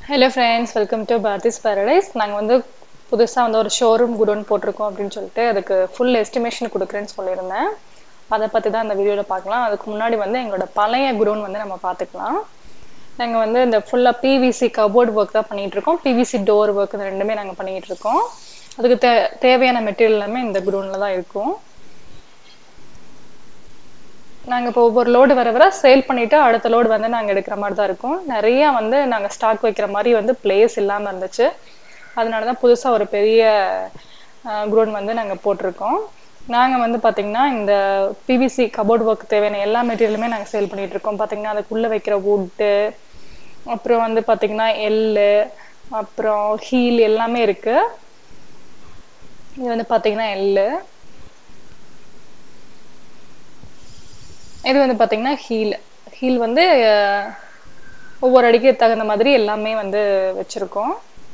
hello friends welcome to Bharathi's Paradise நாங்கள் வந்து புதுசாக வந்து ஒரு ஷோரூம் குடோன் போட்டிருக்கோம் அப்படின்னு சொல்லிட்டு அதுக்கு ஃபுல் எஸ்டிமேஷன் கொடுக்குறேன்னு சொல்லியிருந்தேன் அதை பற்றி தான் இந்த வீடியோவில் பார்க்கலாம் அதுக்கு முன்னாடி வந்து எங்களோட பழைய குடோன் வந்து நம்ம பார்த்துக்கலாம் நாங்கள் வந்து இந்த ஃபுல்லாக பிவிசி கபோர்ட் ஒர்க் தான் பண்ணிகிட்டு இருக்கோம் பிவிசி டோர் ஒர்க் இந்த ரெண்டுமே நாங்கள் பண்ணிகிட்டு இருக்கோம் அதுக்கு தே தேவையான மெட்டீரியல் எல்லாமே இந்த குடோனில் தான் இருக்கும் நாங்கள் இப்போ ஒவ்வொரு லோடு வர வர சேல் பண்ணிவிட்டு அடுத்த லோடு வந்து நாங்கள் எடுக்கிற மாதிரி தான் இருக்கும் நிறைய வந்து நாங்கள் ஸ்டாக் வைக்கிற மாதிரி வந்து பிளேஸ் இல்லாமல் இருந்துச்சு அதனால தான் புதுசாக ஒரு பெரிய குடோன் வந்து நாங்கள் போட்டிருக்கோம் நாங்கள் வந்து பார்த்திங்கன்னா இந்த பிவிசி கபோர்ட் ஒர்க் தேவையான எல்லா மெட்டீரியலுமே நாங்கள் சேல் பண்ணிகிட்டு இருக்கோம் பார்த்திங்கன்னா அதுக்குள்ளே வைக்கிற வுட்டு அப்புறம் வந்து பார்த்திங்கன்னா எள்ளு அப்புறம் ஹீல் எல்லாமே இருக்குது இது வந்து பார்த்திங்கன்னா எள்ளு இது வந்து பார்த்தீங்கன்னா ஹீல் ஹீல் வந்து ஒவ்வொரு அடிக்கு தகுந்த மாதிரி எல்லாமே வந்து வச்சுருக்கோம்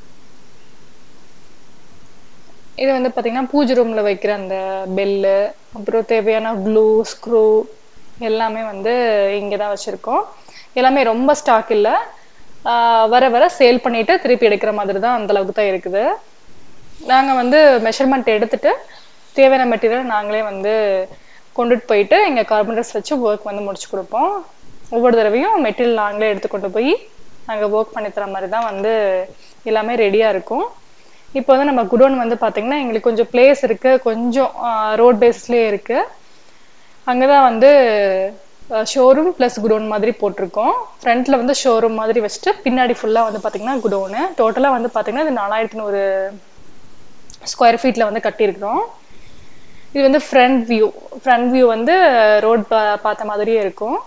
இது வந்து பார்த்தீங்கன்னா பூஜை ரூமில் வைக்கிற அந்த பெல்லு அப்புறம் தேவையான க்ளூ ஸ்க்ரூ எல்லாமே வந்து இங்கே தான் வச்சுருக்கோம் எல்லாமே ரொம்ப ஸ்டாக் இல்லை வர வர சேல் பண்ணிவிட்டு திருப்பி எடுக்கிற மாதிரி தான் அந்தளவுக்கு தான் இருக்குது நாங்கள் வந்து மெஷர்மெண்ட் எடுத்துட்டு தேவையான மெட்டீரியல் நாங்களே வந்து கொண்டுட்டு போயிட்டு எங்கள் கார்பன்டர்ஸ் வச்சு ஒர்க் வந்து முடிச்சு கொடுப்போம் ஒவ்வொரு தடவையும் மெட்டீரியல் நாங்களே எடுத்து கொண்டு போய் நாங்கள் ஒர்க் பண்ணி தர மாதிரி தான் வந்து எல்லாமே ரெடியாக இருக்கும் இப்போ வந்து நம்ம குடோன் வந்து பார்த்திங்கன்னா எங்களுக்கு கொஞ்சம் பிளேஸ் இருக்குது கொஞ்சம் ரோட் பேஸ்லேயே இருக்குது அங்கே தான் வந்து ஷோரூம் ப்ளஸ் குடோன் மாதிரி போட்டிருக்கோம் ஃப்ரண்ட்டில் வந்து ஷோரூம் மாதிரி வச்சுட்டு பின்னாடி ஃபுல்லாக வந்து பார்த்திங்கன்னா குடோனு டோட்டலாக வந்து பார்த்திங்கன்னா இது நாலாயிரத்தி நூறு ஸ்கொயர் ஃபீட்டில் வந்து கட்டியிருக்கிறோம் இது வந்து ஃப்ரண்ட் வியூ ஃப்ரண்ட் வியூ வந்து ரோட் பா பார்த்த மாதிரியே இருக்கும்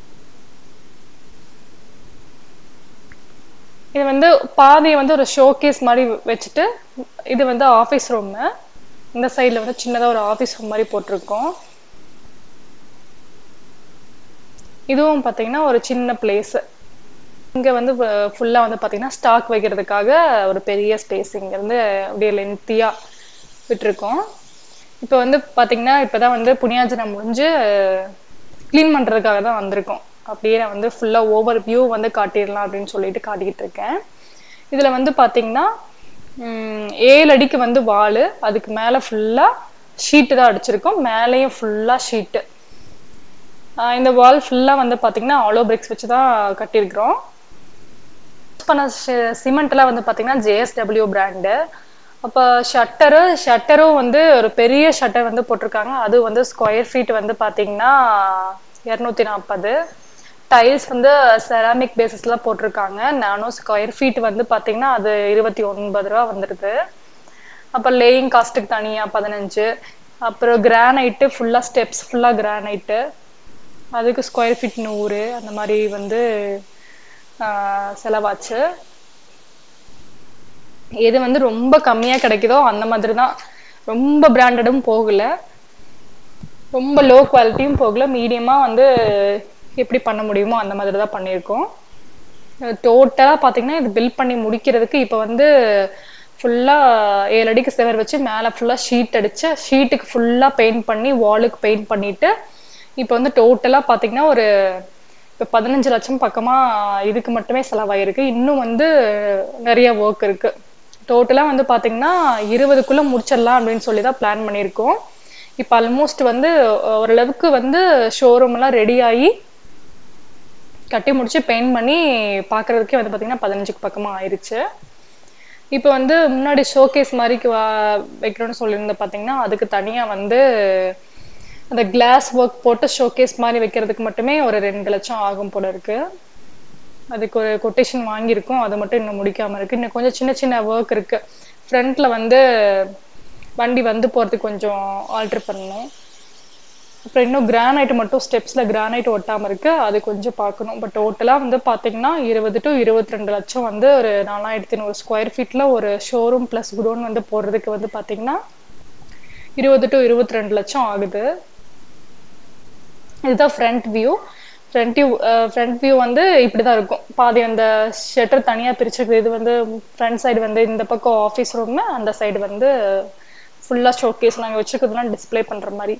இது வந்து பாதையை வந்து ஒரு ஷோகேஸ் மாதிரி வச்சுட்டு இது வந்து ஆஃபீஸ் ரூமு இந்த சைடில் வந்து சின்னதாக ஒரு ஆஃபீஸ் ரூம் மாதிரி போட்டிருக்கோம் இதுவும் பார்த்தீங்கன்னா ஒரு சின்ன பிளேஸு இங்கே வந்து ஃபுல்லாக வந்து பார்த்தீங்கன்னா ஸ்டாக் வைக்கிறதுக்காக ஒரு பெரிய ஸ்பேஸ் இங்கேருந்து அப்படியே லென்த்தியாக விட்டுருக்கோம் இப்போ வந்து பார்த்தீங்கன்னா இப்போ தான் வந்து புனியாஜனம் முடிஞ்சு க்ளீன் பண்ணுறதுக்காக தான் வந்திருக்கோம் அப்படியே நான் வந்து ஃபுல்லாக ஓவர் வியூ வந்து காட்டிடலாம் அப்படின்னு சொல்லிட்டு காட்டிக்கிட்டு இருக்கேன் இதில் வந்து பார்த்தீங்கன்னா ஏழு அடிக்கு வந்து வால் அதுக்கு மேலே ஃபுல்லாக ஷீட்டு தான் அடிச்சிருக்கோம் மேலேயும் ஃபுல்லாக ஷீட்டு இந்த வால் ஃபுல்லாக வந்து பார்த்தீங்கன்னா ஆலோ பிரிக்ஸ் வச்சு தான் கட்டியிருக்கிறோம் யூஸ் பண்ண சிமெண்ட்லாம் வந்து பார்த்தீங்கன்னா ஜேஎஸ்டபிள்யூ பிராண்டு அப்போ ஷட்டரு ஷட்டரும் வந்து ஒரு பெரிய ஷட்டர் வந்து போட்டிருக்காங்க அது வந்து ஸ்கொயர் ஃபீட் வந்து பார்த்தீங்கன்னா இரநூத்தி நாற்பது டைல்ஸ் வந்து செராமிக் பேசிஸ்ல போட்டிருக்காங்க நானும் ஸ்கொயர் ஃபீட் வந்து பார்த்தீங்கன்னா அது இருபத்தி ஒன்பது ரூபா வந்துடுது அப்போ லேயிங் காஸ்ட்டுக்கு தனியாக பதினஞ்சு அப்புறம் கிரானைட்டு ஃபுல்லாக ஸ்டெப்ஸ் ஃபுல்லாக கிரானைட்டு அதுக்கு ஸ்கொயர் ஃபீட் நூறு அந்த மாதிரி வந்து செலவாச்சு எது வந்து ரொம்ப கம்மியாக கிடைக்குதோ அந்த மாதிரி தான் ரொம்ப பிராண்டடும் போகல ரொம்ப லோ குவாலிட்டியும் போகல மீடியமாக வந்து எப்படி பண்ண முடியுமோ அந்த மாதிரி தான் பண்ணியிருக்கோம் டோட்டலாக பார்த்தீங்கன்னா இது பில் பண்ணி முடிக்கிறதுக்கு இப்போ வந்து ஃபுல்லாக ஏழு அடிக்கு செவர் வச்சு மேலே ஃபுல்லாக ஷீட் அடித்து ஷீட்டுக்கு ஃபுல்லாக பெயிண்ட் பண்ணி வாலுக்கு பெயிண்ட் பண்ணிவிட்டு இப்போ வந்து டோட்டலாக பார்த்தீங்கன்னா ஒரு இப்போ பதினஞ்சு லட்சம் பக்கமாக இதுக்கு மட்டுமே செலவாயிருக்கு இன்னும் வந்து நிறைய ஒர்க் இருக்குது டோட்டலாக வந்து பார்த்தீங்கன்னா இருபதுக்குள்ளே முடிச்சிடலாம் அப்படின்னு சொல்லி தான் பிளான் பண்ணியிருக்கோம் இப்போ ஆல்மோஸ்ட் வந்து ஓரளவுக்கு வந்து ஷோரூம்லாம் ரெடி ஆகி கட்டி முடிச்சு பெயிண்ட் பண்ணி பார்க்குறதுக்கே வந்து பார்த்தீங்கன்னா பதினஞ்சுக்கு பக்கமாக ஆயிடுச்சு இப்போ வந்து முன்னாடி ஷோகேஸ் மாதிரி வைக்கணும்னு சொல்லியிருந்த பார்த்தீங்கன்னா அதுக்கு தனியாக வந்து அந்த கிளாஸ் ஒர்க் போட்டு ஷோகேஸ் மாதிரி வைக்கிறதுக்கு மட்டுமே ஒரு ரெண்டு லட்சம் ஆகும் போல இருக்கு அதுக்கு ஒரு கொட்டேஷன் வாங்கியிருக்கோம் அது மட்டும் இன்னும் முடிக்காம இருக்கு இன்னும் கொஞ்சம் சின்ன சின்ன ஒர்க் இருக்கு ஃப்ரண்ட்ல வந்து வண்டி வந்து போறதுக்கு கொஞ்சம் ஆல்டர் பண்ணணும் அப்புறம் இன்னும் கிரானைட் மட்டும் ஸ்டெப்ஸ்ல கிரானைட் ஒட்டாம இருக்கு அது கொஞ்சம் பார்க்கணும் பட் டோட்டலா வந்து பாத்தீங்கன்னா இருபது டு இருபத்தி ரெண்டு லட்சம் வந்து ஒரு நாலாயிரத்தி நூறு ஸ்கொயர் ஃபீட்ல ஒரு ஷோரூம் பிளஸ் குடோன் வந்து போடுறதுக்கு வந்து பாத்தீங்கன்னா இருபது டு இருபத்தி ரெண்டு லட்சம் ஆகுது இதுதான் front view front view front view வந்து இப்படி தான் இருக்கும் பாதி அந்த ஷட்டர் தனியாக பிரிச்சிருக்குது இது வந்து ஃப்ரண்ட் சைடு வந்து இந்த பக்கம் ஆஃபீஸ் ரூமு அந்த சைடு வந்து ஃபுல்லாக ஷோகேஸ் நாங்கள் வச்சுருக்கிறதுலாம் டிஸ்பிளே பண்ணுற மாதிரி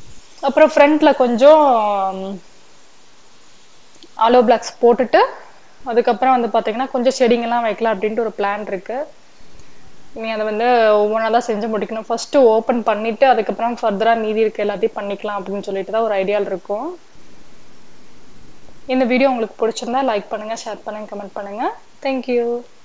அப்புறம் ஃப்ரண்ட்ல கொஞ்சம் ஆலோ பிளாக்ஸ் போட்டுட்டு அதுக்கப்புறம் வந்து பார்த்தீங்கன்னா கொஞ்சம் செடிங்கெல்லாம் வைக்கலாம் அப்படின்ட்டு ஒரு பிளான் இருக்கு நீ அதை வந்து ஒவ்வொன்றா தான் செஞ்சு முடிக்கணும் ஃபர்ஸ்ட் ஓப்பன் பண்ணிட்டு அதுக்கப்புறம் ஃபர்தரா மீதி இருக்க எல்லாத்தையும் பண்ணிக்கலாம் அப்படின்னு சொல்லிட்டு தான் ஒரு ஐடியாவில் இருக்கும் இந்த வீடியோ உங்களுக்கு பிடிச்சிருந்தா லைக் பண்ணுங்க ஷேர் பண்ணுங்க கமெண்ட் பண்ணுங்க தேங்க்யூ